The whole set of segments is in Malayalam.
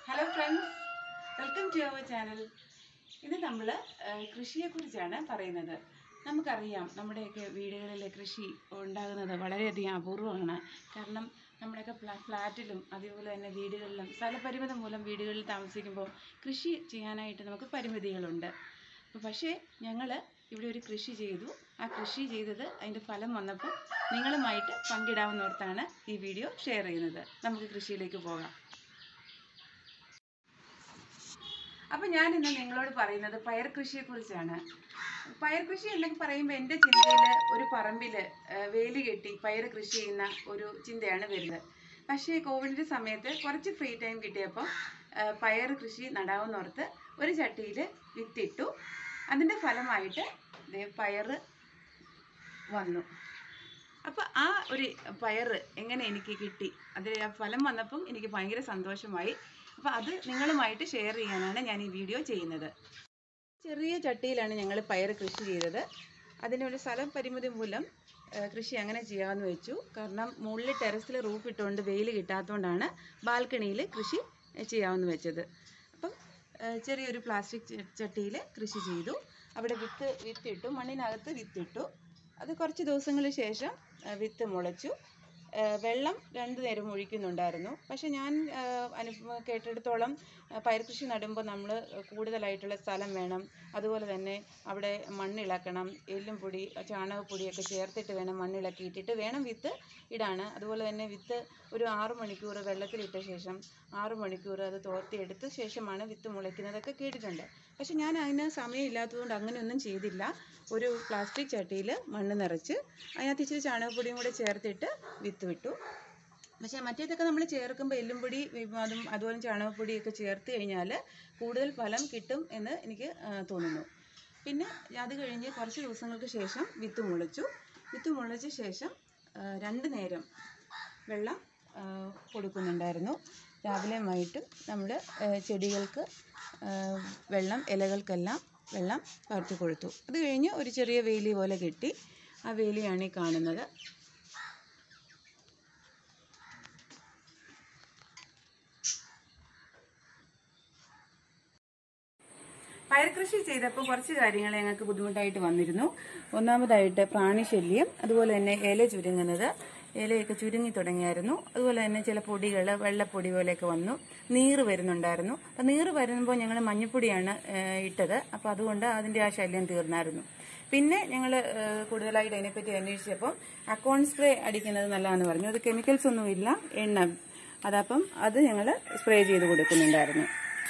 hello friends welcome to our channel ഇന്ന് നമ്മൾ കൃഷിയെക്കുറിച്ചാണ് പറയുന്നത് നമുക്കറിയാം നമ്മുടെയൊക്കെ വീടുകളിൽ കൃഷി ഉണ്ടാകുന്നത് വളരെയധികം അപൂർവമാണ് കാരണം നമ്മുടെയൊക്കെ ഫ്ലാ ഫ്ലാറ്റിലും അതുപോലെ തന്നെ വീടുകളിലും സ്ഥലപരിമിതി മൂലം വീടുകളിൽ താമസിക്കുമ്പോൾ കൃഷി ചെയ്യാനായിട്ട് നമുക്ക് പരിമിതികളുണ്ട് അപ്പോൾ പക്ഷേ ഞങ്ങൾ ഇവിടെ ഒരു കൃഷി ചെയ്തു ആ കൃഷി ചെയ്തത് അതിൻ്റെ ഫലം വന്നപ്പോൾ നിങ്ങളുമായിട്ട് പങ്കിടാവുന്നോർത്താണ് ഈ വീഡിയോ ഷെയർ ചെയ്യുന്നത് നമുക്ക് കൃഷിയിലേക്ക് പോകാം അപ്പം ഞാൻ ഇന്ന് നിങ്ങളോട് പറയുന്നത് പയർ കൃഷിയെ കുറിച്ചാണ് പയർ കൃഷി എന്നൊക്കെ പറയുമ്പോൾ എൻ്റെ ചിന്തയിൽ ഒരു പറമ്പിൽ വേലി കെട്ടി പയർ കൃഷി ചെയ്യുന്ന ഒരു ചിന്തയാണ് വരുന്നത് പക്ഷേ കോവിഡിൻ്റെ സമയത്ത് കുറച്ച് ഫ്രീ ടൈം കിട്ടിയപ്പോൾ പയർ കൃഷി നടാവുന്നോർത്ത് ഒരു ചട്ടിയിൽ വിത്തിട്ടു അതിൻ്റെ ഫലമായിട്ട് ദേ പയർ വന്നു അപ്പോൾ ആ ഒരു പയർ എങ്ങനെ എനിക്ക് കിട്ടി അതിൽ ആ ഫലം വന്നപ്പം എനിക്ക് ഭയങ്കര സന്തോഷമായി അപ്പോൾ അത് നിങ്ങളുമായിട്ട് ഷെയർ ചെയ്യാനാണ് ഞാൻ ഈ വീഡിയോ ചെയ്യുന്നത് ചെറിയ ചട്ടിയിലാണ് ഞങ്ങൾ പയർ കൃഷി ചെയ്തത് അതിനൊരു സ്ഥലം പരിമിതി മൂലം ആ, കൃഷി അങ്ങനെ ചെയ്യാമെന്ന് വെച്ചു കാരണം മുകളിൽ ടെറസിൽ റൂഫ് ഇട്ടുകൊണ്ട് വെയിൽ കിട്ടാത്തതുകൊണ്ടാണ് ബാൽക്കണിയിൽ കൃഷി ചെയ്യാമെന്ന് വെച്ചത് അപ്പം ആ, ചെറിയൊരു പ്ലാസ്റ്റിക് ചട്ടിയിൽ കൃഷി ചെയ്തു അവിടെ വിത്ത് വിത്തിട്ടു മണ്ണിനകത്ത് വിത്തിട്ടു അത് കുറച്ച് ദിവസങ്ങൾക്ക് ശേഷം ആ, വിത്ത് മുളച്ചു ആ, വെള്ളം രണ്ടു നേരം ഒഴിക്കുന്നുണ്ടായിരുന്നു പക്ഷെ ഞാൻ ആ, അനുഭവ കേട്ടിടത്തോളം ആ, പയർ കൃഷി നടുമ്പോൾ നമ്മൾ കൂടുതലായിട്ടുള്ള സ്ഥലം വേണം അതുപോലെ തന്നെ അവിടെ മണ്ണിളക്കണം എല്ലും പൊടി ചാണകപ്പൊടിയൊക്കെ ചേർത്തിട്ട് വേണം മണ്ണിളക്കി ഇട്ടിട്ട് വേണം വിത്ത് ഇടാണ് അതുപോലെ തന്നെ വിത്ത് ഒരു ആറു മണിക്കൂർ വെള്ളത്തിലിട്ട ശേഷം ആറു മണിക്കൂർ അത് തോർത്തിയെടുത്ത ശേഷമാണ് വിത്ത് മുളയ്ക്കുന്നതൊക്കെ കേട്ടിട്ടുണ്ട് പക്ഷെ ഞാൻ അതിന് സമയമില്ലാത്തതുകൊണ്ട് അങ്ങനെയൊന്നും ചെയ്തില്ല ഒരു പ്ലാസ്റ്റിക് ചട്ടിയിൽ മണ്ണ് നിറച്ച് അതിനകത്ത് ഇച്ചിരി ചാണകപ്പൊടിയും കൂടെ ചേർത്തിട്ട് വിത്ത് വിട്ടു പക്ഷേ മറ്റേതൊക്കെ നമ്മൾ ചേർക്കുമ്പോൾ എല്ലുംപൊടി വി- അതും അതുപോലെ ചാണകപ്പൊടിയൊക്കെ ചേർത്ത് കഴിഞ്ഞാൽ കൂടുതൽ ഫലം കിട്ടും എന്ന് എനിക്ക് ആ, തോന്നുന്നു പിന്നെ അത് കഴിഞ്ഞ് കുറച്ച് ദിവസങ്ങൾക്ക് ശേഷം വിത്ത് മുളച്ചു വിത്ത് മുളച്ച ശേഷം ആ, രണ്ട് നേരം വെള്ളം ആ, കൊടുക്കുന്നുണ്ടായിരുന്നു രാവിലെയും വൈകിട്ടും നമ്മൾ ചെടികൾക്ക് ആ, വെള്ളം ഇലകൾക്കെല്ലാം വെള്ളം പകർത്തി കൊടുത്തു അത് കഴിഞ്ഞ് ഒരു ചെറിയ വേലി പോലെ കെട്ടി ആ വേലിയാണ് ഈ കാണുന്നത് പയർ കൃഷി ചെയ്തപ്പോൾ കുറച്ച് കാര്യങ്ങൾ ഞങ്ങൾക്ക് ബുദ്ധിമുട്ടായിട്ട് വന്നിരുന്നു ഒന്നാമതായിട്ട് പ്രാണിശല്യം അതുപോലെ തന്നെ ഇല ചുരുങ്ങുന്നത് ഇലയൊക്കെ ചുരുങ്ങി തുടങ്ങിയായിരുന്നു അതുപോലെ തന്നെ ചില പൊടികൾ വെള്ളപ്പൊടി പോലെയൊക്കെ വന്നു നീറ് വരുന്നുണ്ടായിരുന്നു അപ്പം നീറ് വരുമ്പോൾ ഞങ്ങൾ മഞ്ഞപ്പൊടിയാണ് ഏഹ്, ഇട്ടത് അപ്പോൾ അതുകൊണ്ട് അതിൻ്റെ ആ ശല്യം തീർന്നായിരുന്നു പിന്നെ ഞങ്ങൾ കൂടുതലായിട്ട് അതിനെപ്പറ്റി അന്വേഷിച്ചപ്പം അക്കോൺ സ്പ്രേ അടിക്കുന്നത് നല്ലതാണെന്ന് പറഞ്ഞു അത് കെമിക്കൽസ് ഒന്നുമില്ല എണ്ണ അതപ്പം അത് ഞങ്ങൾ സ്പ്രേ ചെയ്ത് കൊടുക്കുന്നുണ്ടായിരുന്നു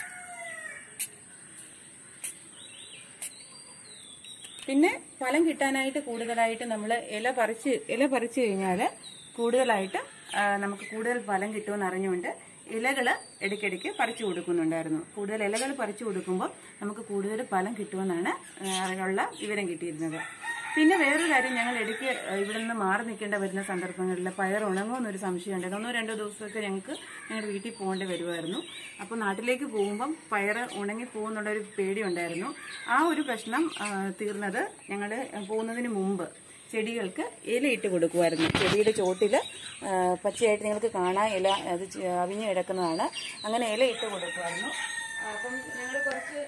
പിന്നെ ഫലം കിട്ടാനായിട്ട് കൂടുതലായിട്ട് നമ്മൾ ഇല പറിച്ച് ഇല പറിച്ചു കഴിഞ്ഞാൽ കൂടുതലായിട്ട് ആ, നമുക്ക് കൂടുതൽ ഫലം കിട്ടുമെന്ന് അറിഞ്ഞുകൊണ്ട് ഇലകൾ ഇടയ്ക്കിടയ്ക്ക് പറിച്ചു കൊടുക്കുന്നുണ്ടായിരുന്നു കൂടുതൽ ഇലകൾ പറിച്ചു കൊടുക്കുമ്പോൾ നമുക്ക് കൂടുതൽ ഫലം കിട്ടുമെന്നാണ് ആ, ഉള്ള വിവരം കിട്ടിയിരുന്നത് പിന്നെ വേറൊരു കാര്യം ഞങ്ങൾ ഇടയ്ക്ക് ഇവിടെ നിന്ന് മാറി നിൽക്കേണ്ട വരുന്ന സന്ദർഭങ്ങളിൽ പയർ ഉണങ്ങുമെന്നൊരു സംശയമുണ്ട് ഒന്നോ രണ്ടോ ദിവസമൊക്കെ ഞങ്ങൾക്ക് ഞങ്ങളുടെ വീട്ടിൽ പോകേണ്ടി വരുമായിരുന്നു അപ്പോൾ നാട്ടിലേക്ക് പോകുമ്പം പയർ ഉണങ്ങി പോകുന്നുള്ളൊരു പേടിയുണ്ടായിരുന്നു ആ ഒരു പ്രശ്നം ആ, തീർന്നത് ഞങ്ങൾ പോകുന്നതിന് മുമ്പ് ചെടികൾക്ക് ഇലയിട്ട് കൊടുക്കുമായിരുന്നു ചെടിയുടെ ചോട്ടിൽ പച്ചയായിട്ട് നിങ്ങൾക്ക് കാണാൻ ഇല അത് ചെ- അവിഞ്ഞ് കിടക്കുന്നതാണ് അങ്ങനെ ഇല ഇട്ട് കൊടുക്കുമായിരുന്നു അപ്പം ഞങ്ങൾ കുറച്ച്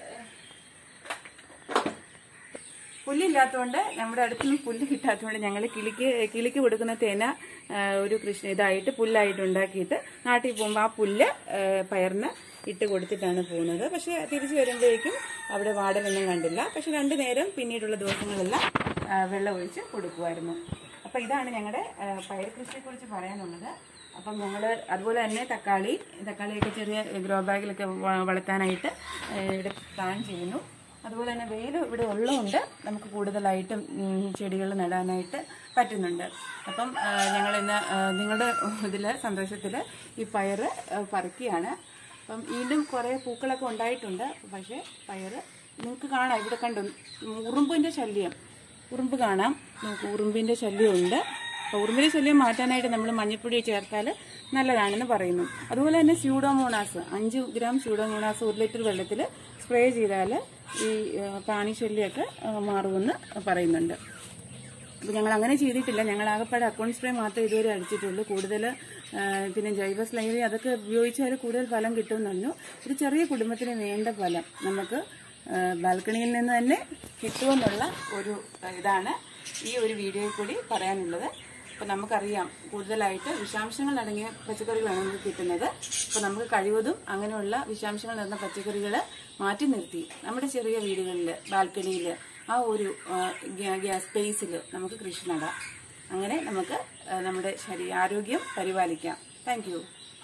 പുല്ലില്ലാത്തതുകൊണ്ട് നമ്മുടെ അടുത്തൊന്നും പുല്ല് കിട്ടാത്തതുകൊണ്ട് ഞങ്ങൾ കിളിക്ക് കിളിക്ക് കൊടുക്കുന്ന തേന ആ, ഒരു കൃഷി ഇതായിട്ട് പുല്ലായിട്ട് ഉണ്ടാക്കിയിട്ട് നാട്ടിൽ പോകുമ്പോൾ ആ പുല്ല് ആ, പയറിന് ഇട്ട് കൊടുത്തിട്ടാണ് പോകുന്നത് പക്ഷെ തിരിച്ചു വരുമ്പോഴേക്കും അവിടെ വാടലൊന്നും കണ്ടില്ല പക്ഷെ രണ്ടു നേരം പിന്നീടുള്ള ദിവസങ്ങളെല്ലാം ആ, വെള്ളം ഒഴിച്ച് കൊടുക്കുമായിരുന്നു അപ്പം ഇതാണ് ഞങ്ങളുടെ ആ, പയർ കൃഷിയെക്കുറിച്ച് പറയാനുള്ളത് അപ്പം ഞങ്ങൾ അതുപോലെ തന്നെ തക്കാളി തക്കാളിയൊക്കെ ചെറിയ ഗ്രോ ബാഗിലൊക്കെ വ- വളർത്താനായിട്ട് ആ, ഇവിടെ പ്ലാൻ ചെയ്യുന്നു അതുപോലെ തന്നെ വെയിൽ ഇവിടെ ഉള്ളതുകൊണ്ട് നമുക്ക് കൂടുതലായിട്ടും ചെടികൾ നടാനായിട്ട് പറ്റുന്നുണ്ട് അപ്പം ഞങ്ങൾ ഇന്ന് നിങ്ങളുടെ ഇതിൽ സന്തോഷത്തിൽ ഈ പയർ പറിക്കുകയാണ് അപ്പം വീണ്ടും കുറേ പൂക്കളൊക്കെ ഉണ്ടായിട്ടുണ്ട് പക്ഷേ പയർ നിങ്ങൾക്ക് കാണാം ഇവിടെ കണ്ടു ഉറുമ്പിൻ്റെ ശല്യം ഉറുമ്പ് കാണാം നമുക്ക് ഉറുമ്പിൻ്റെ ശല്യമുണ്ട് അപ്പോൾ ഉറുമ്പിൻ്റെ ശല്യം മാറ്റാനായിട്ട് നമ്മൾ മഞ്ഞൾപ്പൊടി ചേർത്താൽ നല്ലതാണെന്ന് പറയുന്നു അതുപോലെ തന്നെ സ്യൂഡോമോണാസ് അഞ്ച് ഗ്രാം സ്യൂഡോമോണാസ് ഒരു ലിറ്റർ വെള്ളത്തിൽ സ്പ്രേ ചെയ്താൽ ഈ ആ, പ്രാണിശല്യമൊക്കെ ആ, മാറുമെന്ന് പറയുന്നുണ്ട് അപ്പോൾ ഞങ്ങൾ അങ്ങനെ ചെയ്തിട്ടില്ല ഞങ്ങൾ ആകപ്പാടെ അക്കൗണ്ട് സ്പ്രേ മാത്രമേ ഇതുവരെ അടിച്ചിട്ടുള്ളൂ കൂടുതൽ പിന്നെ ജൈവ സ്ലൈറി അതൊക്കെ ഉപയോഗിച്ചാൽ കൂടുതൽ ഫലം കിട്ടുമെന്ന് പറഞ്ഞു ഒരു ചെറിയ കുടുംബത്തിന് വേണ്ട ഫലം നമുക്ക് ആ, ബാൽക്കണിയിൽ നിന്ന് തന്നെ കിട്ടുമെന്നുള്ള ഒരു ഇതാണ് ഈ ഒരു വീഡിയോയിൽ കൂടി പറയാനുള്ളത് അപ്പോൾ നമുക്കറിയാം കൂടുതലായിട്ട് വിഷാംശങ്ങൾ അടങ്ങിയ പച്ചക്കറികളാണ് നമുക്ക് കിട്ടുന്നത് അപ്പോൾ നമുക്ക് കഴിവതും അങ്ങനെയുള്ള വിഷാംശങ്ങൾ നിറഞ്ഞ പച്ചക്കറികൾ മാറ്റി നിർത്തി നമ്മുടെ ചെറിയ വീടുകളിൽ ബാൽക്കണിയിൽ ആ ഒരു ഗ്യാസ് സ്പേസിൽ നമുക്ക് കൃഷി നടാം അങ്ങനെ നമുക്ക് ആ, നമ്മുടെ ശരീര ആരോഗ്യം പരിപാലിക്കാം താങ്ക്